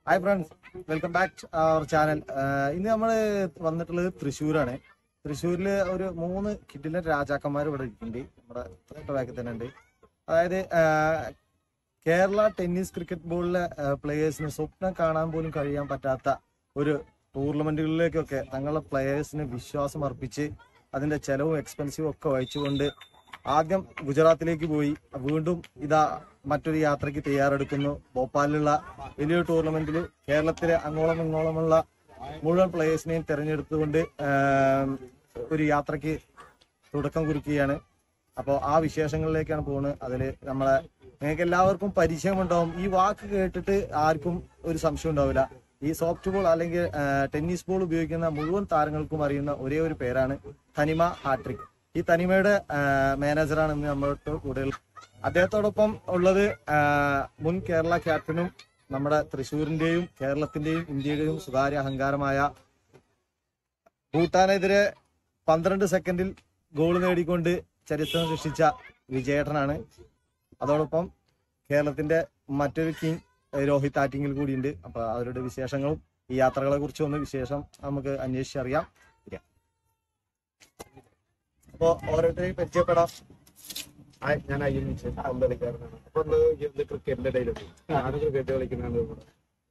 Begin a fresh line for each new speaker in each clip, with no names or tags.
Hi friends welcome back to our channel ഇന്ന് നമ്മൾ വന്നിട്ടുള്ളത് തൃശ്ശൂരാണ് തൃശ്ശൂരിൽ ഒരു മൂന്ന് കിഡിലെ രാജാക്കന്മാർ ഇവിടെ ഇരിക്കുന്നുണ്ട് നമ്മുടെ തൊട്ട് ബാക്കിൽ തന്നെ ഉണ്ട് അതായത് ആ, കേരള ടെന്നീസ് ക്രിക്കറ്റ് ബോളിലെ പ്ലേയേഴ്സിന് സ്വപ്നം കാണാൻ പോലും കഴിയാൻ പറ്റാത്ത ഒരു ടൂർണമെന്റുകളിലേക്കൊക്കെ തങ്ങളുടെ പ്ലേയേഴ്സിന് വിശ്വാസം അർപ്പിച്ച് അതിന്റെ ചെലവും എക്സ്പെൻസീവും ഒക്കെ വഹിച്ചുകൊണ്ട് ആദ്യം ഗുജറാത്തിലേക്ക് പോയി വീണ്ടും ഇതാ മറ്റൊരു യാത്രയ്ക്ക് തയ്യാറെടുക്കുന്നു ഭോപ്പാലിലുള്ള വലിയൊരു ടൂർണമെന്റിൽ കേരളത്തിലെ അങ്ങോളം ഇങ്ങോളമുള്ള മുഴുവൻ പ്ലേയേഴ്സിനെയും തെരഞ്ഞെടുത്തുകൊണ്ട് ആം, ഒരു യാത്രയ്ക്ക് തുടക്കം കുറിക്കുകയാണ് അപ്പോൾ ആ വിശേഷങ്ങളിലേക്കാണ് പോകുന്നത് അതിൽ നമ്മളെ നിങ്ങൾക്ക് എല്ലാവർക്കും പരിചയമുണ്ടാവും ഈ വാക്ക് കേട്ടിട്ട് ആർക്കും ഒരു സംശയം ഉണ്ടാവില്ല ഈ സോഫ്റ്റ് ബോൾ അല്ലെങ്കിൽ ആ, ടെന്നീസ് ബോൾ ഉപയോഗിക്കുന്ന മുഴുവൻ താരങ്ങൾക്കും അറിയുന്ന ഒരേ ഒരു പേരാണ് തനിമ ഹാട്രിക് ഈ തനിമയുടെ ആ, മാനേജറാണ് ഇന്ന് നമ്മളോട് കൂടുതൽ അദ്ദേഹത്തോടൊപ്പം ഉള്ളത് ആ, മുൻ കേരള ക്യാപ്റ്റനും നമ്മുടെ തൃശ്ശൂരിന്റെയും കേരളത്തിന്റെയും ഇന്ത്യയുടെയും സ്വകാര്യ അഹങ്കാരമായ ഭൂട്ടാനെതിരെ പന്ത്രണ്ട് സെക്കൻഡിൽ ഗോൾ നേടിക്കൊണ്ട് ചരിത്രം സൃഷ്ടിച്ച വിജയേട്ടനാണ് അതോടൊപ്പം കേരളത്തിന്റെ മറ്റൊരു കിങ് ഏഹ് രോഹിത് ആറ്റിങ്ങിൽ കൂടിയുണ്ട് അപ്പൊ അവരുടെ വിശേഷങ്ങളും ഈ യാത്രകളെ കുറിച്ചും ഒന്ന് വിശേഷം നമുക്ക് അന്വേഷിച്ചറിയാം ഇരിക്കാം. അപ്പൊ ഓരോരുത്തരെയും പരിചയപ്പെടാം
ഹായ്, ഞാൻ അയ്യൻ വിജയൻ പന്തളിക്കാരനാണ് അപ്പൊ ഒന്ന് ഇത് ക്രിക്കറ്റിന്റെ ഇടയിലുണ്ട് ഞാൻ ക്രിക്കറ്റ് കളിക്കുന്നതാണ് ഇവിടെ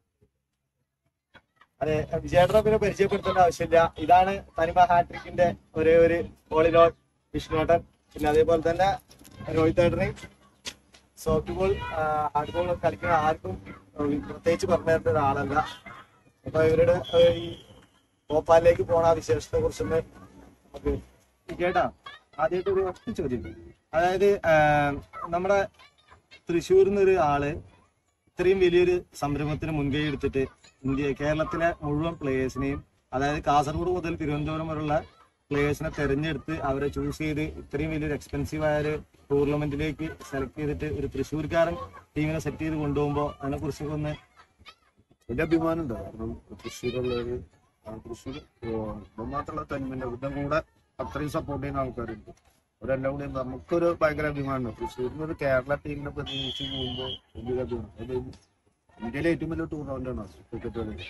അതെ വിജയേട്ടനെ പിന്നെ പരിചയപ്പെടുത്തേണ്ട ആവശ്യമില്ല ഇതാണ് തനിമ ഹാട്രിക്കിന്റെ ഒരേ ഒരു ബോളിനോട്ട് വിഷ്ണുട്ടൻ പിന്നെ അതേപോലെ തന്നെ രോഹിത് ഏട്ടനെയും സോഫ്റ്റ് ബോൾ ഹാർഡ് ബോൾ കളിക്കുന്ന ആർക്കും ഏഹ് പ്രത്യേകിച്ച് പറഞ്ഞു തരേണ്ട ഒരാളല്ല അപ്പൊ ഇവരുടെ ഏഹ് ഈ ഭോപ്പാലിലേക്ക് പോണ ആ വിശേഷത്തെ കുറിച്ചൊന്ന് നമുക്ക് കേട്ടാ ആദ്യമായിട്ട് ഒരു ഒറ്റ ചോദ്യം അതായത് ആഹ് നമ്മുടെ തൃശ്ശൂരിൽ നിന്നൊരു ആള് ഇത്രയും വലിയൊരു സംരംഭത്തിന് മുൻകൈ എടുത്തിട്ട് ഇന്ത്യ കേരളത്തിലെ മുഴുവൻ പ്ലേയേഴ്സിനെയും അതായത് കാസർഗോഡ് മുതൽ തിരുവനന്തപുരം വരെയുള്ള പ്ലേയേഴ്സിനെ തെരഞ്ഞെടുത്ത് അവരെ ചൂസ് ചെയ്ത് ഇത്രയും വലിയൊരു എക്സ്പെൻസീവ് ആയ ഒരു ടൂർണമെന്റിലേക്ക് സെലക്ട് ചെയ്തിട്ട് ഒരു തൃശ്ശൂർക്കാരൻ ടീമിനെ സെറ്റ് ചെയ്ത് കൊണ്ടുപോകുമ്പോൾ അതിനെ കുറിച്ചൊക്കെ ഒന്ന്
വലിയ അഭിമാനമുണ്ട് കാരണം തൃശ്ശൂരുള്ളവര് ആ തൃശ്ശൂർ മാത്രമുള്ള തന്മിന്റെ ഇതും കൂടെ അത്രയും സപ്പോർട്ട് ചെയ്യുന്ന ആൾക്കാരുണ്ട് അവരെല്ലാം കൂടി നമുക്കൊരു ഭയങ്കര അഭിമാനമാണ് തൃശ്ശൂരിൽ നിന്ന് ഒരു കേരള ടീമിനെ പ്രതിനിധിച്ച് പോകുമ്പോൾ വലിയ അഭിമാനം അത് ഇന്ത്യയിലെ ഏറ്റവും വലിയ ടൂർണമെന്റ് ആണ് ക്രിക്കറ്റ് കളി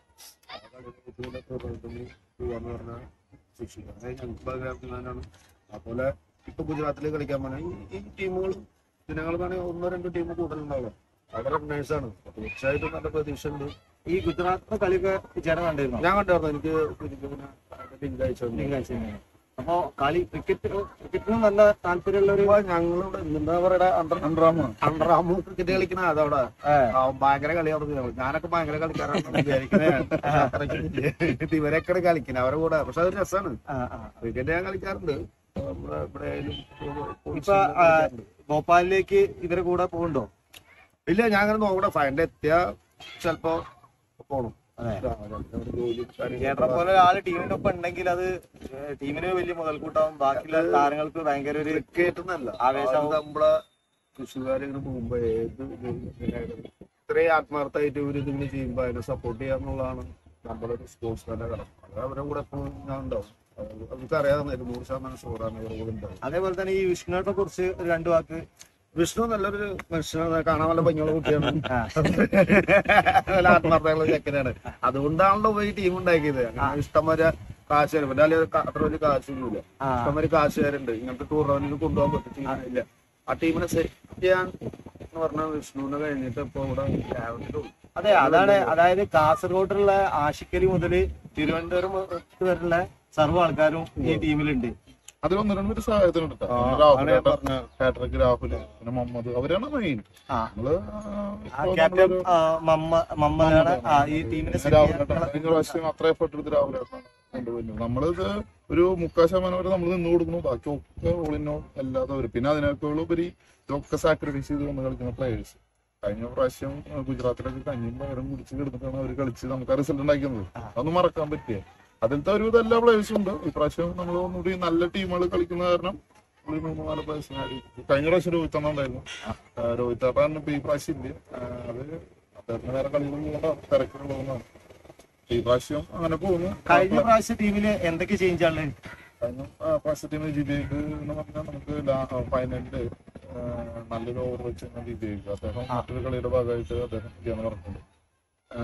ആ കളിയിൽ ഏറ്റവും വലിയ ടൂർണമെന്റിന് പോവാന്ന് പറഞ്ഞാൽ തൃശ്ശൂർ അതായത് ഞങ്ങൾക്ക് ഭയങ്കര അഭിമാനമാണ് അതുപോലെ ഇപ്പൊ ഗുജറാത്തിൽ കളിക്കാൻ പോണ ഈ ടീമുകൾ ജനങ്ങൾ ഒന്നോ രണ്ടോ ടീം കൂടുതലുണ്ടാവുക അവിടെ റണ്ണേഴ്സ് ആണ് തീർച്ചയായിട്ടും നല്ല പ്രതീക്ഷ ഉണ്ട്
ഈ ഗുജറാത്തിലെ കളിയൊക്കെ വിചാരം കണ്ടിരുന്നു
ഞാൻ കണ്ടായിരുന്നു എനിക്ക് എനിക്ക് പിന്നെ ലിങ്ക് അയച്ചു
അപ്പോ കളി ക്രിക്കറ്റ് ക്രിക്കറ്റിന് നല്ല താല്പര്യമുള്ള ഒരു
ഞങ്ങളിവിടെ എന്താ പറയുക അണ്ടർ അണ്ടറാമോ അണ്ടറാമോ ക്രിക്കറ്റ് കളിക്കുന്ന അതവിടെ ആ, ഭയങ്കര കളിയാണ് ഞാനൊക്കെ ഭയങ്കര കളിക്കാരാണ് വിചാരിക്കുന്നത് ഇവരൊക്കെ കളിക്കുന്നത് അവരെ കൂടെ പക്ഷെ അത് രസമാണ് ക്രിക്കറ്റ് ഞാൻ കളിക്കാറുണ്ട് നമ്മുടെ ഇവിടെ ആയാലും
ഇപ്പൊ ആ, ഭോപ്പാലിലേക്ക് ഇവരെ കൂടെ പോകുന്നുണ്ടോ
ഇല്ല ഞാൻ അങ്ങനെ നോക്കട്ടെ ഫൈനൽ എത്തിയ ചെലപ്പോ പോണം
അതെ.
ആ, അവിടെ ജോലി കാര്യങ്ങൾ
ചേട്ടനെ പോലെ ഒരാള് ടീമിന്റെ ഒപ്പം ഉണ്ടെങ്കിൽ അത് ഏഹ്, ടീമിന് വലിയ മുതൽക്കൂട്ടാവും ബാക്കിയുള്ള താരങ്ങൾക്ക് ഭയങ്കര ഒരു
ക്രിക്കറ്റ് എന്നല്ല
ആവേശമാവും.
അത് നമ്മളെ കൃഷിക്കാരിങ്ങനെ പോകുമ്പോ ഏത് ഇതിനായാലും ഇത്രയും ആത്മാർത്ഥമായിട്ട് ഇവര് ഇതിങ്ങനെ ചെയ്യുമ്പോ അതിനെ സപ്പോർട്ട് ചെയ്യാന്നുള്ളതാണ് നമ്മളൊരു സ്പോർട്സ്മാന്റെ കടമ അത് അവരുടെ കൂടെ എപ്പോഴും ഞാൻ ഉണ്ടാവും അവർക്ക് അറിയാവുന്ന ഒരു നൂറ് ശതമാനം ഷുവറാണ് ഇവരുടെ കൂടെ ഉണ്ടാവും
അതേപോലെ തന്നെ ഈ വിഷ്ണുവിനെ കുറിച്ച് ഒരു രണ്ടു വാക്ക്
വിഷ്ണു നല്ലൊരു മനുഷ്യനാണ് കാണാൻ നല്ല ഭംഗിയുള്ള കുട്ടിയാണ്
ആ.
നല്ല ആത്മാർത്ഥമുള്ള ചെക്കനാണ് അതുകൊണ്ടാണല്ലോ പോയി ടീം ഉണ്ടാക്കിയത് അങ്ങനെ ഇഷ്ടംമാരെ കാശുകാർ പിന്നെ അല്ലെങ്കിൽ അത്ര വലിയ കാശൊന്നുമില്ല
ആ.
ഇഷ്ടംമാര് കാശുകാരുണ്ട് ഇങ്ങനത്തെ ടൂർണമെന്റിൽ കൊണ്ടുപോകാൻ പറ്റില്ല ആ ടീമിനെ സെറ്റ് ചെയ്യാൻ എന്ന് പറഞ്ഞാൽ വിഷ്ണുവിനെ കഴിഞ്ഞിട്ട് ഇപ്പൊ ഇവിടെ രാവിലെ
അതെ അതാണ് അതായത് കാസർഗോഡുള്ള ആഷിക്കലി മുതല് തിരുവനന്തപുരം വരെയുള്ള സർവ്വ ആൾക്കാരും ഈ ടീമിലുണ്ട്
അതിലൊന്ന് രണ്ട് പേര് സഹായത്തിനുണ്ട് കേട്ടോ.
ആ,
രാഹുൽ
ആണ് ഞാൻ
ഏട്ടൻ, പാട്രിക് രാഹുല് പിന്നെ മുഹമ്മദ് അവരാണ് മെയിൻ
ആ.
നമ്മള്
ആ,
ഇപ്പോ
ക്യാപ്റ്റൻ
നമ്മളൊരു
ആ, മമ്മ മമ്മലാണ് ആ ഈ ടീമിനെ set
രാഹുൽ
ചെയ്യാൻ
ഏട്ടൻ കഴിഞ്ഞ പ്രാവശ്യം അത്ര എഫർട്ട് എടുത്ത് രാഹുൽ ഏട്ടൻ കൊണ്ടുപോയിരുന്നു നമ്മളിത് ഒരു മുക്കാൽ ശതമാനം വരെ നമ്മൾ നിന്ന് കൊടുക്കുന്നു ബാക്കി ഒക്കെ ഓളിനോ അല്ലാതെ വരും പിന്നെ അതിനേക്കാൾ ഉപരി ഇതൊക്കെ സാക്രിഫൈസ് ചെയ്ത് വന്ന് കളിക്കുന്ന പ്ലേയേഴ്സ് കഴിഞ്ഞ പ്രാവശ്യം ആ, ഗുജറാത്തിലൊക്കെ കഞ്ഞിയും പകരം കുടിച്ച് കിടന്നിട്ടാണ് അവർ കളിച്ച് നമുക്ക് ആ റിസൾട്ട് ഉണ്ടാക്കുന്നത് അതൊന്നും മറക്കാൻ പറ്റിയ അതിലത്തെ ഒരു എല്ലാ പ്ലേയേഴ്സും ഉണ്ട് ഇപ്രാവശ്യം നമ്മൾ ഒന്നുകൂടി നല്ല ടീമുകൾ കളിക്കുന്ന കാരണം ഒരു മൂന്ന് നാല് പ്ലേയേഴ്സിനെ കഴിഞ്ഞ പ്രാവശ്യം രോഹിത് അണ്ണ ഉണ്ടായിരുന്നു ആ, രോഹിത് അണ്ണ ഇപ്പൊ ഈ പ്രാവശ്യം ഇല്ല ആ, അത് അദ്ദേഹത്തിന് വേറെ കളികൾ പോകേണ്ട തിരക്കുള്ളതാണ് ഈ പ്രാവശ്യം അങ്ങനെ പോകുന്നു
കഴിഞ്ഞ പ്രാവശ്യം ടീമില് എന്തൊക്കെ ചേഞ്ച് ആണ്
കഴിഞ്ഞ പ്രാവശ്യ ടീം ജിബേക്ക് എന്ന് പറഞ്ഞാൽ നമുക്ക് ഫൈനലില് നല്ലൊരു ഓവർ വെച്ച് ജിബേക്ക് അദ്ദേഹം മറ്റൊരു കളിയുടെ ഭാഗമായിട്ട് അദ്ദേഹം ചെയ്യാന്ന് പറഞ്ഞിട്ടുണ്ട് ആ,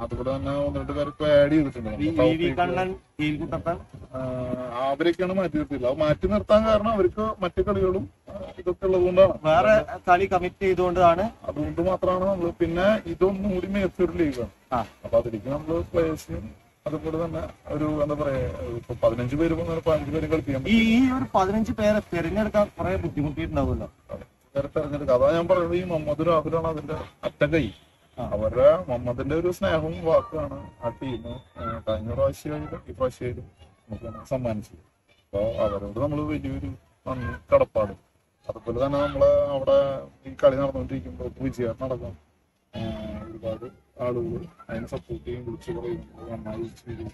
അതുപോലെ തന്നെ ഒന്ന് രണ്ട് പേരൊക്കെ ആഡ് ചെയ്തിട്ടുണ്ട്
വി-
നമ്മുടെ
വി വി
ടോപ്പിക്ക്
കണ്ണൻ കീൽക്കുട്ടപ്പൻ
ആ, അവരൊക്കെയാണ് മാറ്റി നിർത്തിയില്ല അത് മാറ്റി നിർത്താൻ കാരണം അവർക്ക് മറ്റു കളികളും ആ, ഇതൊക്കെ ഉള്ളത് കൊണ്ടാണ്
വേറെ കളി കമ്മിറ്റ് ചെയ്തുകൊണ്ടാണ്
അതുകൊണ്ട് മാത്രമാണ് നമ്മൾ പിന്നെ ഇതൊന്നും കൂടി മേച്ചൊരു ലീഗാണ്
ആ.
അപ്പൊ അതിലേക്ക് നമ്മൾ പ്ലേയേഴ്സിനും അതുപോലെ തന്നെ ഒരു എന്താ പറയാ ഇപ്പൊ പതിനഞ്ച് പേര് പോകുന്ന പതിനഞ്ച് പേര് കളിപ്പിക്കാൻ
ഈ ഈ ഒരു പതിനഞ്ച് പേരെ തിരഞ്ഞെടുക്കാൻ കുറെ ബുദ്ധിമുട്ടിയിട്ടുണ്ടാവുമല്ലോ
പറ്റും തെരഞ്ഞെടുക്കുക അതാ ഞാൻ പറയുന്നത് ഈ മുഹമ്മദ് രാഹുലാണ് അതിന്റെ അറ്റകൈ
ആ.
അവരുടെ മുഹമ്മദിന്റെ ഒരു സ്നേഹവും വാക്കാണ് ആ ടീം കഴിഞ്ഞ പ്രാവശ്യമായാലും ഈ പ്രാവശ്യമായാലും നമുക്ക് സമ്മാനിച്ചത് അപ്പൊ അവരോട് നമ്മൾ വലിയൊരു നന്ദി കടപ്പാട് അതുപോലെ തന്നെ നമ്മള് അവിടെ ഈ കളി നടന്നുകൊണ്ടിരിക്കുമ്പോൾ വിജയം നടക്കും ആ, ഒരുപാട് ആളുകൾ അതിനെ സപ്പോർട്ട് ചെയ്യും വിളിച്ചു പറയും നന്നായി ചെയ്യും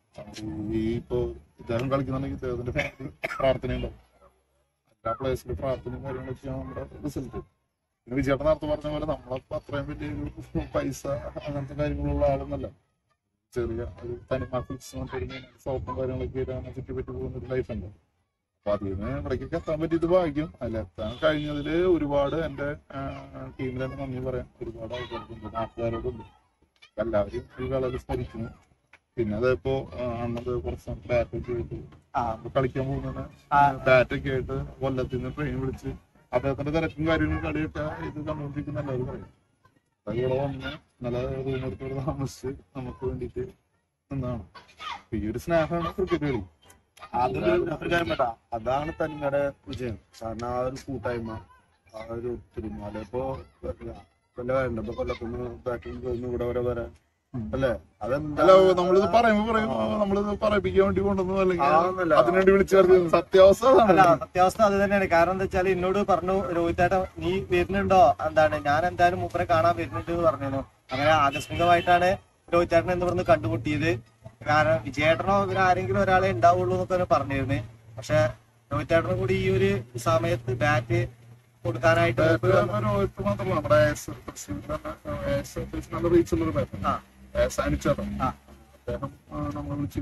ഈ ഇപ്പോ ഇദ്ദേഹം കളിക്കുന്നുണ്ടെങ്കിൽ ഇദ്ദേഹത്തിന്റെ ഫാമിലി പ്രാർത്ഥനയുണ്ടാവും എല്ലാ പ്ലേസിലും പ്രാർത്ഥനയും കാര്യങ്ങളൊക്കെയാണ് നമ്മുടെ റിസൾട്ട് പിന്നെ വിജയേട്ടൻ നേരത്തെ പറഞ്ഞ പോലെ നമ്മളപ്പോ അത്രയും വലിയൊരു പൈസ അങ്ങനത്തെ കാര്യങ്ങളുള്ള ആളൊന്നല്ല ചെറിയ ഒരു തനിമ ഫിക്സ് സോപ്പും കാര്യങ്ങളൊക്കെ ആയിട്ട് ചുറ്റിപ്പറ്റി പോകുന്ന ഒരു ലൈഫ് ഉണ്ട് അപ്പൊ അതിന് ഇവിടേക്കൊക്കെ എത്താൻ പറ്റിയത് ഭാഗ്യം അതിലെത്താൻ കഴിഞ്ഞതില് ഒരുപാട് എന്റെ ടീമിൽ തന്നെ നന്ദി പറയാൻ ഒരുപാട് ആൾക്കാർക്കുണ്ട് നാട്ടുകാരോടുണ്ട് എല്ലാവരും ഈ കളയിൽ സ്മരിക്കുന്നു പിന്നെ അതിപ്പോ അണ്ണത് കുറച്ച് ബാറ്റൊക്കെ ആയിട്ട്
ആ
അപ്പൊ കളിക്കാൻ പോകുന്ന
ആ.
ബാറ്റൊക്കെ ആയിട്ട് കൊല്ലത്തിൽ നിന്ന് ട്രെയിൻ വിളിച്ച് അദ്ദേഹത്തിന്റെ തിരക്കും കാര്യങ്ങളും കളിയൊക്കെ ഇത് കണ്ടുകൊണ്ടിരിക്കുന്ന എല്ലാവരും പറയും അത് ഇവിടെ വന്ന് നല്ല റൂം എടുത്തോട് താമസിച്ച് നമുക്ക് വേണ്ടിയിട്ട് നിന്നാണ് അപ്പൊ ഈ ഒരു സ്നേഹമാണ് ക്രിക്കറ്റ് കളി
അതൊരു ഒരു കാര്യം വേണ്ട അതാണ് തനിമയുടെ വിജയം കാരണം ആ ഒരു കൂട്ടായ്മ ആ ഒരു ഒത്തൊരുമ അല്ലിപ്പോ വല്ല കാര്യമുണ്ട് ഇപ്പൊ കൊല്ലത്തുനിന്ന് ബാറ്റിൽ നിന്ന് ഇവിടെ വരെ വരാൻ അല്ലേ അതെന്താ
അല്ല നമ്മളിത് പറയുമ്പോ പറയും "ആ, നമ്മളിത് പറയിപ്പിക്കാൻ വേണ്ടി കൊണ്ടുവന്നു അല്ലെങ്കിൽ
ആവുന്നില്ല.
അതിനുവേണ്ടി വിളിച്ചു ചേർത്ത് സത്യാവസ്ഥ
അല്ല
അതാണ്
സത്യാവസ്ഥ അത് തന്നെയാണ് കാരണം എന്താ വെച്ചാൽ എന്നോട് പറഞ്ഞു രോഹിത്തേട്ട നീ വരുന്നുണ്ടോ എന്താണ് ഞാൻ എന്തായാലും മൂപ്പരെ കാണാൻ വരുന്നുണ്ട് എന്ന് പറഞ്ഞിരുന്നു അങ്ങനെ ആകസ്മികമായിട്ടാണ് രോഹിത്തേട്ടൻ എന്ന് പറഞ്ഞ് കണ്ടുമുട്ടിയത് കാരണം വിജയേട്ടനോ ഇവർ ആരെങ്കിലും ഒരാളെ ഉണ്ടാവുള്ളൂ എന്നൊക്കെ പറഞ്ഞിരുന്നു പക്ഷെ രോഹിത്തേട്ടനും കൂടി ഈ ഒരു സമയത്ത് ബാറ്റ് കൊടുക്കാനായിട്ട് മൂപ്പര് വന്നു.
രോഹിത്ത് മാത്രമല്ല നമ്മുടെ AS തൃശ്ശൂർ തന്നെ, AS തൃശ്ശൂർ നല്ല റീച്ചുള്ള ഒരു ബാറ്റർ
ആ.
സാനിച്ചേട്ടൻ
ആ.
അദ്ദേഹം നമ്മൾ വിളിച്ചു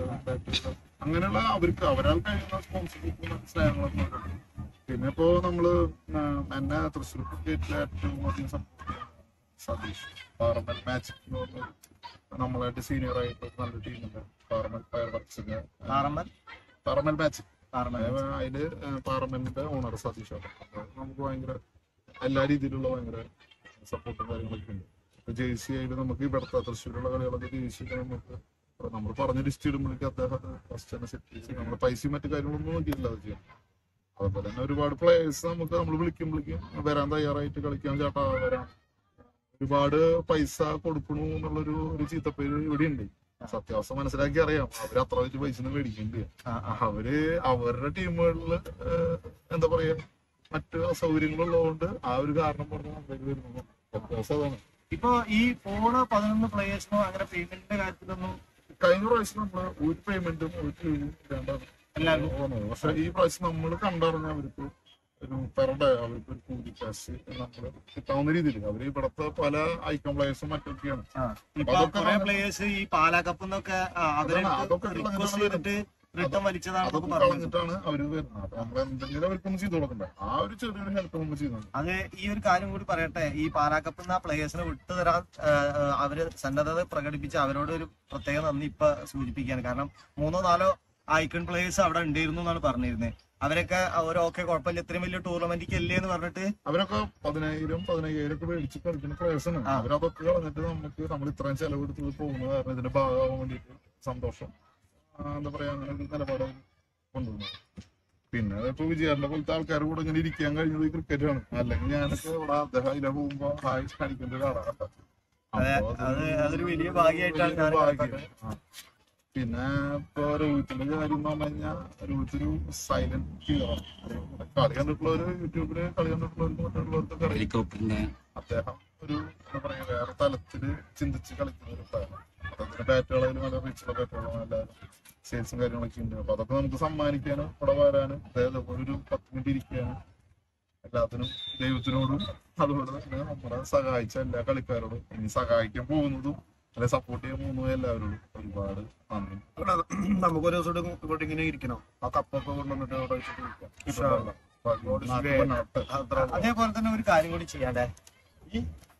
അങ്ങനെയുള്ള അവർക്ക് അവരാൾ കഴിയുന്ന സ്പോൺസർഷിപ്പും സ്നേഹങ്ങളൊക്കെ ഉണ്ട്. പിന്നെ ഇപ്പോ നമ്മള് ആ, എന്നെ തൃശ്ശൂർ ക്രിക്കറ്റിലെ ഏറ്റവും അധികം സപ്പോർട്ട് ചെയ്യുന്ന സതീഷ് പാറമൽ മാച്ച് എന്ന് പറഞ്ഞ നമ്മളായിട്ട് സീനിയർ ആയിട്ട് ഒരു നല്ല ടീമുണ്ട് പാറമൽ ഫയർ വർക്സിന്റെ
പാറമ്മൻ
പാറമൽ മാച്ച്
പാറമ്മൻ
അതില് പാർലമെന്റിന്റെ ഓണർ സതീഷ് ആണ് അപ്പൊ നമുക്ക് ഭയങ്കര എല്ലാ രീതിയിലുള്ള ഭയങ്കര സപ്പോർട്ടും കാര്യങ്ങളൊക്കെ ഉണ്ട് ഇപ്പൊ ജേഴ്സി ആയിട്ട് നമുക്ക് ഇവിടുത്തെ തൃശ്ശൂരുള്ള കളികളൊക്കെ ജേഴ്സി നമുക്ക് നമ്മൾ പറഞ്ഞ ലിസ്റ്റ് ഇടുമ്പോഴേക്കും അദ്ദേഹം അത് ഫസ്റ്റ് തന്നെ സെറ്റ് ചെയ്ത് നമ്മുടെ പൈസയും മറ്റു കാര്യങ്ങളൊന്നും നോക്കിയില്ല അത് ചെയ്യാൻ അതുപോലെ തന്നെ ഒരുപാട് പ്ലേയേഴ്സ് നമുക്ക് നമ്മൾ വിളിക്കുമ്പോഴേക്കും വരാൻ തയ്യാറായിട്ട് കളിക്കാൻ ചേട്ടാ വരാം ഒരുപാട് പൈസ കൊടുക്കണു എന്നുള്ളൊരു ഒരു ചീത്തപ്പേര് ഇവിടെ ഉണ്ട് സത്യാവസ്ഥ മനസ്സിലാക്കി അറിയാം അവർ അത്ര വെച്ച് പൈസ ഒന്നും മേടിക്കുന്നില്ല
ആ, ആ.
അവര് അവരുടെ ടീമുകളിൽ എന്താ പറയാ മറ്റ് അസൗകര്യങ്ങളുള്ളതുകൊണ്ട് ആ ഒരു കാരണം പറഞ്ഞ് നമ്മൾക്ക് വരുന്നു വ്യത്യാസം അതാണ്
ഇപ്പൊ ഈ ഫോണ് പതിനൊന്ന് പ്ലേയേഴ്സിനോ അങ്ങനെ പേയ്മെന്റിന്റെ കാര്യത്തിലൊന്നും
കഴിഞ്ഞ പ്രാവശ്യം നമ്മള് ഒരു പേയ്മെന്റും ഒരു ലീവും ഇല്ലാണ്ടാണ്
എല്ലാവരും
പോകുന്നത് പക്ഷെ ഈ പ്രാവശ്യം നമ്മൾ കണ്ടറിഞ്ഞ അവർക്ക് ഒരു പെർ ഡേ അവർക്ക് ഒരു കൂലി കാശ് നമ്മള് കിട്ടാവുന്ന രീതിയിൽ അവര് ഇവിടത്തെ പല ഐക്കൺ പ്ലേയേഴ്സും മറ്റൊക്കെയാണ്
ഇപ്പൊ
അതൊക്കെ
കുറെ
നമ്മൾ-
പ്ലേയേഴ്സ് ഈ പാലാ കപ്പ് എന്നൊക്കെ അവരെ
അതാണ്, അതൊക്കെ
റിക്വസ്റ്റ്
കളഞ്ഞിട്ടാണ്
ചെയ്തിട്ട് റിട്ടേൺ വലിച്ചതാണെന്നൊക്കെ
അതൊക്കെ
പറഞ്ഞു
കളഞ്ഞിട്ടാണ് അവര് വരുന്നത് അപ്പൊ നമ്മൾ എന്തെങ്കിലും അവർക്കൊന്ന് ചെയ്തു കൊടുക്കണ്ടേ ആ ഒരു ചെറിയൊരു ഹെൽപ്പ് നമ്മൾ ചെയ്യുന്നുണ്ട്
അത് ഈ ഒരു കാര്യം കൂടി പറയട്ടെ ഈ പാലാക്കപ്പ് എന്ന പ്ലേയേഴ്സിനെ വിട്ടുതരാൻ ആ, ആ, അവര് സന്നദ്ധത പ്രകടിപ്പിച്ച് അവരോട് ഒരു പ്രത്യേക നന്ദി ഇപ്പൊ സൂചിപ്പിക്കുകയാണ് കാരണം മൂന്നോ നാലോ ഐക്കൺ പ്ലേയേഴ്സ് അവിടെ ഉണ്ടായിരുന്നു എന്നാണ് പറഞ്ഞിരുന്നത് അവരൊക്കെ അവരൊക്കെ കുഴപ്പമില്ല ഇത്രയും വലിയ ടൂർണമെന്റിക്ക് അല്ലേ എന്ന് പറഞ്ഞിട്ട്
അവരൊക്കെ പതിനായിരം പതിനയ്യായിരം ഒക്കെ മേടിച്ച് കളിക്കുന്ന പ്ലേയേഴ്സാണ്
ആ.
അവരതൊക്കെ കളഞ്ഞിട്ട് നമുക്ക് നമ്മൾ ഇത്രയും ചെലവെടുത്ത് പോകുന്നത് കാരണം ഇതിന്റെ ഭാഗമാവാൻ വേണ്ടിയിട്ട് സന്തോഷം ആ, എന്താ പറയാ അങ്ങനെ ഒരു നിലപാട് കൊണ്ടുവന്നത് പിന്നെ ഇപ്പൊ വിജയാറിന്റെ പോലത്തെ ആൾക്കാർ കൂടെ ഇങ്ങനെ ഇരിക്കാൻ കഴിഞ്ഞത് ഈ ക്രിക്കറ്റ് ആണ് അല്ലെങ്കിൽ ഞാനൊക്കെ ഇവിടെ അദ്ദേഹം അതിലെ പോകുമ്പോ ഹായ് കാണിക്കേണ്ട ഒരാളാണ്
അതെ,
അപ്പൊ
അത് അതൊരു വലിയ ഭാഗ്യമായിട്ടാണ് ഞാൻ
ഭാഗ്യം.
കണക്കാക്കുന്നത്.
ആ. പിന്നെ ഇപ്പൊ രോഹിത്തിന്റെ കാര്യം എന്ന് പറഞ്ഞു കഴിഞ്ഞാൽ രോഹിത് ഒരു സൈലന്റ് കീറാണ് കളി കണ്ടിട്ടുള്ളവര് യൂട്യൂബില് കളി കണ്ടിട്ടുള്ളവർക്ക് മറ്റുള്ളവർക്കൊക്കെ അറിയാം
ഹെലികോപ്റ്ററിന്റെ
അദ്ദേഹം ഒരു എന്താ പറയാ വേറെ തലത്തില് ചിന്തിച്ച് കളിക്കുന്ന ഒരു പ്ലെയർ അദ്ദേഹത്തിന്റെ ബാറ്റുകളായാലും നല്ല റീച്ചുള്ള ബാറ്റുകളും നല്ല സെയിൽസും കാര്യങ്ങളൊക്കെ ഉണ്ട് അപ്പൊ അതൊക്കെ നമുക്ക് സമ്മാനിക്കാനും ഇവിടെ വരാനും അതേപോലെ ഒരു പത്ത് മിനിറ്റ് ഇരിക്കാനും എല്ലാത്തിനും ദൈവത്തിനോടും അതുപോലെ തന്നെ നമ്മളെ സഹായിച്ച എല്ലാ കളിക്കാരോടും ഇനി സഹായിക്കാൻ പോകുന്നതും അല്ലെ സപ്പോർട്ട് ചെയ്യാൻ പോകുന്നതും എല്ലാവരോടും ഒരുപാട് നന്ദി
ഇവിടെ നമുക്കൊരു ദിവസം ഇവിടെ- ഇവിടെ ഇങ്ങനെ ഇരിക്കണം ആ കപ്പൊക്കെ കൊണ്ടുവന്നിട്ട് അവിടെ വെച്ചിട്ട് ഇരിക്കാം. ഇൻഷാ അല്ലാ.
നാട്ടിൽ വന്നിട്ട്
അത്ര
അതേപോലെ തന്നെ ഒരു കാര്യം കൂടി ചെയ്യാണ്ടേ ഈ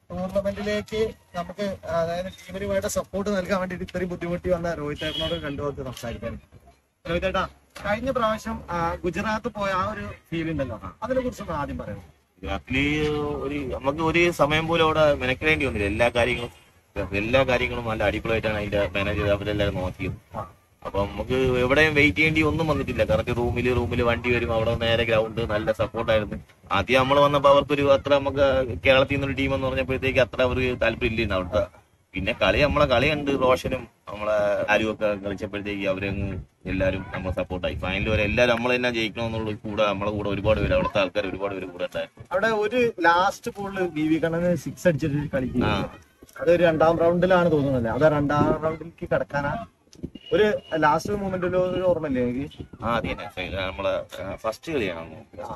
ടൂർണമെന്റിലേക്ക് നമുക്ക് അതായത് ടീമിന് വേണ്ട സപ്പോർട്ട് നൽകാൻ വേണ്ടിയിട്ട് ഇത്രയും ബുദ്ധിമുട്ടി വന്ന രോഹിത് ചേട്ടനോട് രണ്ടു വാക്ക് സംസാരിക്കാൻ രോഹിത് ചേട്ടാ കഴിഞ്ഞ പ്രാവശ്യം ആ, ഗുജറാത്ത് പോയ ആ ഒരു ഫീൽ ഉണ്ടല്ലോ അതിനെ കുറിച്ച് ആദ്യം പറയണം
ഗുജറാത്തില് ഒരു നമുക്ക് ഒരു സമയം പോലും അവിടെ മെനക്കിടേണ്ടി വന്നില്ല എല്ലാ കാര്യങ്ങളും എല്ലാ കാര്യങ്ങളും നല്ല അടിപൊളിയായിട്ടാണ് അതിന്റെ മാനേജർ അവരെല്ലാവരും നോക്കിയത്
ആ.
അപ്പൊ നമുക്ക് എവിടെയും വെയിറ്റ് ചെയ്യേണ്ടി ഒന്നും വന്നിട്ടില്ല കറക്റ്റ് റൂമിൽ റൂമിൽ വണ്ടി വരും അവിടെ നേരെ ഗ്രൗണ്ട് നല്ല സപ്പോർട്ടായിരുന്നു ആദ്യം നമ്മൾ വന്നപ്പോ അവർക്കൊരു അത്ര നമുക്ക് കേരളത്തിൽ നിന്നൊരു ടീം എന്ന് പറഞ്ഞപ്പോഴത്തേക്ക് അത്ര ഒരു താല്പര്യം ഇല്ലായിരുന്നു അവിടുത്തെ പിന്നെ കളി നമ്മളെ കളിയുണ്ട് റോഷനും നമ്മളെ ആരും ഒക്കെ കളിച്ചപ്പോഴത്തേക്ക് അവരങ്ങ് എല്ലാവരും നമ്മളെ സപ്പോർട്ടായി ഫൈനൽ വരെ എല്ലാവരും നമ്മൾ തന്നെ ജയിക്കണമെന്നുള്ള കൂടെ നമ്മളെ കൂടെ ഒരുപാട് പേര് അവിടുത്തെ ആൾക്കാർ ഒരുപാട് പേര് കൂടെ ഉണ്ടായിരുന്നു
അവിടെ ഒരു ലാസ്റ്റ് ബോളിൽ ബി വി കണ്ണന് സിക്സ് അടിച്ചിട്ട് കളിക്കുക
ആ
അത് രണ്ടാം റൗണ്ടിലാണ് തോന്നുന്നത് അത് രണ്ടാം റൗണ്ടിലേക്ക് കടക്കാനാ ഒരു ലാസ്റ്റ് മൂമെന്റിൽ ഒരു ഓർമ്മയില്ലേ എനിക്ക്
ആ അത് തന്നെ ഫെ- നമ്മളെ ഫസ്റ്റ് കളിയാണ്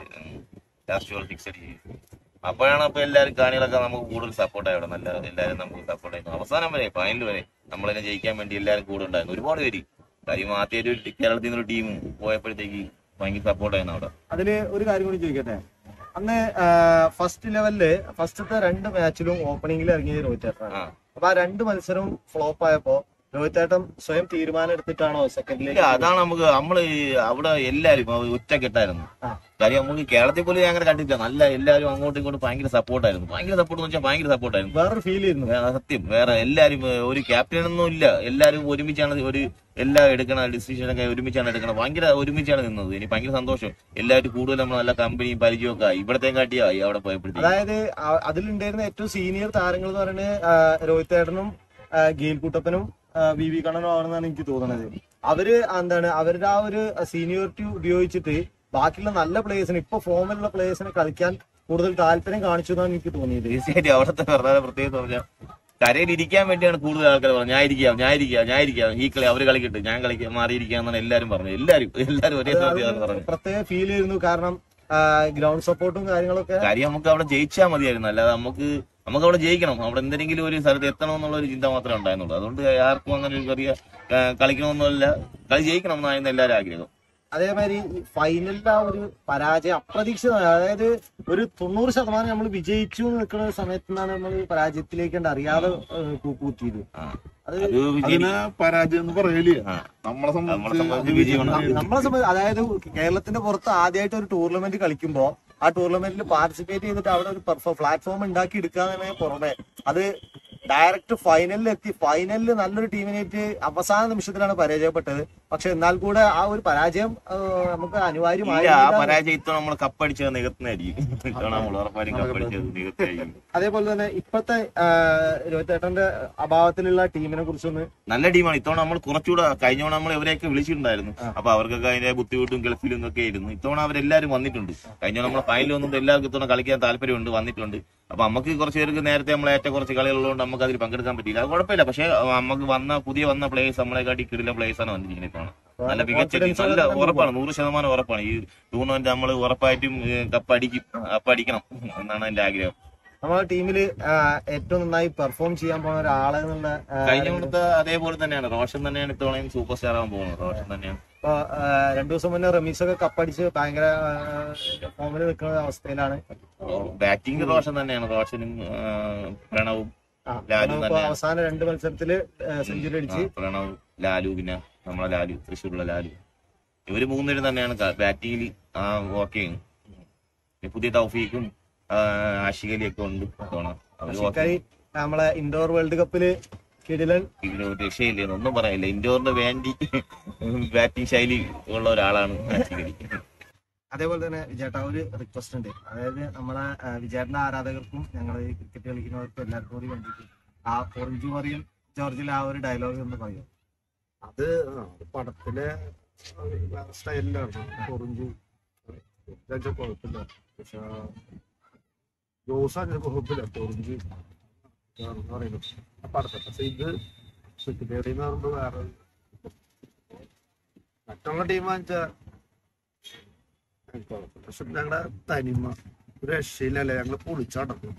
ലാസ്റ്റ് ബോൾ സിക്സ് അടിച്ച് അപ്പോഴാണ് അപ്പൊ എല്ലാവരും കാണികളൊക്കെ നമുക്ക് കൂടുതൽ സപ്പോർട്ടായി അവിടെ നല്ല എല്ലാവരും നമുക്ക് സപ്പോർട്ട് ആയിരുന്നു അവസാനം വരെ ഫൈനൽ വരെ നമ്മളതിനെ ജയിക്കാൻ വേണ്ടി എല്ലാവരും കൂടെ ഉണ്ടായിരുന്നു ഒരുപാട് പേര് കാര്യം ആദ്യം ഒരു കേരളത്തിൽ നിന്നൊരു ടീം പോയപ്പോഴത്തേക്ക് ഭയങ്കര സപ്പോർട്ടായിരുന്നു അവിടെ
അതില് ഒരു കാര്യം കൂടി ചോദിക്കട്ടെ അന്ന് ഫസ്റ്റ് ലെവലില് ഫസ്റ്റത്തെ രണ്ട് മാച്ചിലും ഓപ്പണിംഗിൽ ഇറങ്ങിയത് രോഹിത് ചേട്ടനാണ്
ആ
അപ്പൊ ആ രണ്ട് മത്സരവും ഫ്ലോപ്പ് ആയപ്പോ രോഹിത് ചേട്ടൻ സ്വയം തീരുമാനം എടുത്തിട്ടാണോ
ഇല്ല
സെക്കൻഡിലേക്ക്
അതാണ് നമുക്ക് നമ്മള് അവിടെ എല്ലാരും ഒറ്റക്കെട്ടായിരുന്നു
ആ.
കാര്യം നമുക്ക് കേരളത്തിൽ പോലും ഞാൻ അങ്ങനെ കണ്ടിട്ടില്ല നല്ല എല്ലാവരും അങ്ങോട്ടും ഇങ്ങോട്ടും ഭയങ്കര സപ്പോർട്ടായിരുന്നു ഭയങ്കര സപ്പോർട്ട് എന്ന് വെച്ചാൽ ഭയങ്കര സപ്പോർട്ടായിരുന്നു
വേറൊരു ഫീൽ ചെയ്യുന്നു
വേറെ സത്യം വേറെ എല്ലാരും ഏ, ഒരു ക്യാപ്റ്റൻ ഒന്നും ഇല്ല എല്ലാരും ഒരുമിച്ചാണ് ഒരു എല്ലാം എടുക്കണ ഡിസിഷൻ ഒക്കെ ഒരുമിച്ചാണ് എടുക്കണം ഭയങ്കര ഒരുമിച്ചാണ് നിന്നത് എനിക്ക് ഭയങ്കര സന്തോഷം എല്ലാവരും കൂടുതൽ നമ്മൾ നല്ല കമ്പനിയും പരിചയമൊക്കെ ആയി ഇവിടത്തെ കാട്ടിയായി അവിടെ പോയപ്പോഴത്തേക്ക്
അതായത് ആ- അതിലുണ്ടായിരുന്ന ഏറ്റവും സീനിയർ താരങ്ങൾ എന്ന് പറയുന്നത് ആ, രോഹിത് ചേട്ടനും ആ, ഗെയിൽ കുട്ടപ്പനും ആ, വി വി കണ്ണനും ആണെന്നാണ് എനിക്ക് തോന്നുന്നത് അവര് എന്താണ് അവരുടെ ആ ഒരു സീനിയോറിറ്റി ഉപയോഗിച്ചിട്ട് ബാക്കിയുള്ള നല്ല പ്ലേയേഴ്സിന് ഇപ്പൊ ഫോമിലുള്ള പ്ലേയേഴ്സിന് കളിക്കാൻ കൂടുതൽ താല്പര്യം കാണിച്ചു എന്നാണ് എനിക്ക് തോന്നിയത്
തീർച്ചയായിട്ടും അവിടുത്തെ പ്രധാന പ്രത്യേകത പറഞ്ഞാൽ കരയിൽ ഇരിക്കാൻ വേണ്ടിയാണ് കൂടുതൽ ആൾക്കാർ പറഞ്ഞത് ഞാൻ ഇരിക്കാം ഞാൻ ഇരിക്കാം ഞാൻ ഇരിക്കാം ഈ കളി അവര് കളിക്കട്ടെ ഞാൻ കളിക്കാൻ മാറിയിരിക്കാം എന്നാണ് എല്ലാരും പറഞ്ഞത് എല്ലാരും എല്ലാരും ഒരേ സമയത്താണ് പറഞ്ഞത്
പ്രത്യേക ഫീൽ ചെയ്യുന്നു കാരണം ഗ്രൗണ്ട് സപ്പോർട്ടും കാര്യങ്ങളൊക്കെ
കാര്യം നമുക്ക് അവിടെ ജയിച്ചാൽ മതിയായിരുന്നു അല്ലാതെ നമുക്ക് നമുക്ക് അവിടെ ജയിക്കണം അവിടെ എന്തെങ്കിലും ഒരു സ്ഥലത്ത് എത്തണം എന്നുള്ള ഒരു ചിന്ത മാത്രമേ ഉണ്ടായിരുന്നുള്ളൂ അതുകൊണ്ട് ആർക്കും അങ്ങനെ ഒരു ചെറിയ കളിക്കണമെന്നല്ല കളി ജയിക്കണം എന്നായിരുന്നു എല്ലാവരും ആഗ്രഹം
അതേമാതിരി ഈ ഫൈനലിലെ ആ ഒരു പരാജയം അപ്രതീക്ഷിതമായ അതായത് ഒരു തൊണ്ണൂറ് ശതമാനം നമ്മൾ വിജയിച്ചു എന്ന് നിൽക്കുന്ന സമയത്ത് നിന്നാണ് നമ്മൾ പരാജയത്തിലേക്ക് കണ്ട് അറിയാതെ ഏഹ്, കൂപ്പുകുത്തിയത്
ആ.
അത്
അത് വിജയി-
അതിന് പരാജയം എന്ന് പറയല്
ആ.
നമ്മളെ
നമ്മളെ
സംബന്ധിച്ച്
സംബന്ധിച്ച് വിജയമാണ്.
ന- നമ്മളെ സംബന്ധിച്ച് അതായത് കേരളത്തിന്റെ പുറത്ത് ആദ്യമായിട്ട് ഒരു ടൂർണമെന്റ് കളിക്കുമ്പോ ആ ടൂർണമെന്റിൽ പാർട്ടിസിപ്പേറ്റ് ചെയ്തിട്ട് അവിടെ ഒരു പ്ലാറ്റ്ഫോം ഉണ്ടാക്കി എടുക്കാന്നതിന് പുറമെ അത് ഡയറക്റ്റ് ഫൈനലിൽ എത്തി ഫൈനലിൽ നല്ലൊരു ടീമിനായിട്ട് അവസാന നിമിഷത്തിലാണ് പരാജയപ്പെട്ടത് പക്ഷെ എന്നാൽ കൂടെ ആ ഒരു പരാജയം ആ, നമുക്ക്
ഇല്ല ആ
അനിവാര്യമായി
പരാജയം ഇത്തവണ നമ്മൾ കപ്പടിച്ചത് നികത്തുന്നതായിരിക്കും ഇത്തവണ നമ്മൾ ഉറപ്പായും കപ്പടിച്ചത് നികത്തായിരിക്കും
അതേപോലെ തന്നെ ഇപ്പോഴത്തെ രോഹിത് ചേട്ടന്റെ അഭാവത്തിലുള്ള ടീമിനെ കുറിച്ചൊന്ന്
നല്ല ടീമാണ് ഇത്തവണ നമ്മൾ കുറച്ചുകൂടെ കഴിഞ്ഞ തവണ നമ്മൾ ഇവരെയൊക്കെ വിളിച്ചിട്ടുണ്ടായിരുന്നു
ആ.
അപ്പൊ അവർക്കൊക്കെ അതിന്റെ ബുദ്ധിമുട്ടും ഗൾഫിലും ഒക്കെ ആയിരുന്നു ഇത്തവണ അവരെല്ലാരും വന്നിട്ടുണ്ട് കഴിഞ്ഞ തവണ നമ്മളെ ഫൈനൽ വന്നിട്ട് എല്ലാവർക്കും ഇത്തവണ കളിക്കാൻ താല്പര്യമുണ്ട് വന്നിട്ടുണ്ട് അപ്പൊ നമുക്ക് കുറച്ച് പേർക്ക് നേരത്തെ നമ്മളെ ഏറ്റ കുറച്ച് കളികളുള്ളതുകൊണ്ട് നമുക്ക് അതിൽ പങ്കെടുക്കാൻ പറ്റിയില്ല അത് കുഴപ്പമില്ല പക്ഷെ നമുക്ക് വന്ന പുതിയ വന്ന പ്ലേയേഴ്സ് നമ്മളെ കാട്ടി കിടില പ്ലേയേഴ്സ് ആണ് വന്നിരിക്കുന്നത് ഇത്തവണ നല്ല മികച്ച team. നല്ല ഉറപ്പാണ് നൂറ് ശതമാനം ഉറപ്പാണ് ഈ ടൂർണമെന്റ് നമ്മൾ ഉറപ്പായിട്ടും കപ്പ് അടിക്കും കപ്പ് അടിക്കണം എന്നാണ് എന്റെ ആഗ്രഹം
നമ്മളെ ടീമിൽ ഏറ്റവും നന്നായി പെർഫോം ചെയ്യാൻ പോകുന്ന ഒരാളെ എന്നുള്ള ആ,
കഴിഞ്ഞ കൊണ്ടത്തെ അതേപോലെ തന്നെയാണ് റോഷൻ തന്നെയാണ് ഇത്തവണയും സൂപ്പർ സ്റ്റാർ ആവാൻ പോകുന്നത് റോഷൻ തന്നെയാണ്
ഇപ്പൊ രണ്ടു ദിവസം മുന്നേ റമീസൊക്കെ കപ്പടിച്ച് ഭയങ്കര ഫോമിൽ നിൽക്കുന്ന അവസ്ഥയിലാണ്
ബാറ്റിംഗ് റോഷൻ തന്നെയാണ് റോഷനും ആ, പ്രണവും
ആ,
ലാലു
ഇപ്പൊ
തന്നെയാണ്.
അവസാന രണ്ട് മത്സരത്തില് സെഞ്ചുറി
ആ,
അടിച്ച്
പ്രണവ് ലാലു പിന്നെ നമ്മളെ ലാലു തൃശ്ശൂരുള്ള ലാലു ഇവര് മൂന്നുപേരും തന്നെയാണ് ബാറ്റിംഗിൽ ഓക്കെ പുതിയ തൗഫീഖും ആ, ആഷിഖ് ഒക്കെ ഉണ്ട് ഇത്തവണ അവര് okay.
ഷിക്കാരി നമ്മളെ ഇൻഡോർ വേൾഡ് കപ്പില് കിടിലൻ
ഇതിന് ഒരു രക്ഷയില്ല ഒന്നും പറയാനില്ല ഇൻഡോറിന് വേണ്ടി ബാറ്റിംഗ് ശൈലി ഉള്ള ഒരാളാണ് ആഷിഖ് അലി
അതേപോലെ തന്നെ വിജേട്ട ഒരു റിക്വസ്റ്റ് ഉണ്ട് അതായത് നമ്മളെ ആ, വിജേട്ടന്റെ ആരാധകർക്കും ഞങ്ങൾ ക്രിക്കറ്റ് കളിക്കുന്നവർക്കും എല്ലാവർക്കും കൂടി വേണ്ടിയിട്ട് ആ ഓറഞ്ച് മറിയും ജോർജിൽ ആ ഒരു ഡയലോഗ് ഒന്ന് പറയും
അത് ആ, അത് പടത്തിലെ സ്റ്റൈലിലാണ് കുറഞ്ഞു കുഴപ്പമില്ല പക്ഷെ ജോസാണ് കുഴപ്പമില്ല കുറഞ്ഞു പറയുന്നത് ആ പടത്തെ പക്ഷെ ഇത് സെക്രട്ടറി എന്ന് പറയുമ്പോ വേറെ മറ്റുള്ള ടീം വെച്ചാൽ പക്ഷെ ഞങ്ങളുടെ തനിമ ഒരു രക്ഷയില്ലല്ലേ ഞങ്ങള് പൊളിച്ചടക്കും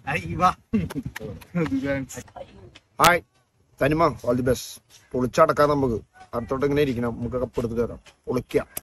hi Thanima all the best പൊളിച്ചടക്കാം നമുക്ക് അടുത്തോട്ട് ഇങ്ങനെ ഇരിക്കണം നമുക്ക് കപ്പെടുത്ത് തരാം പൊളിക്കാം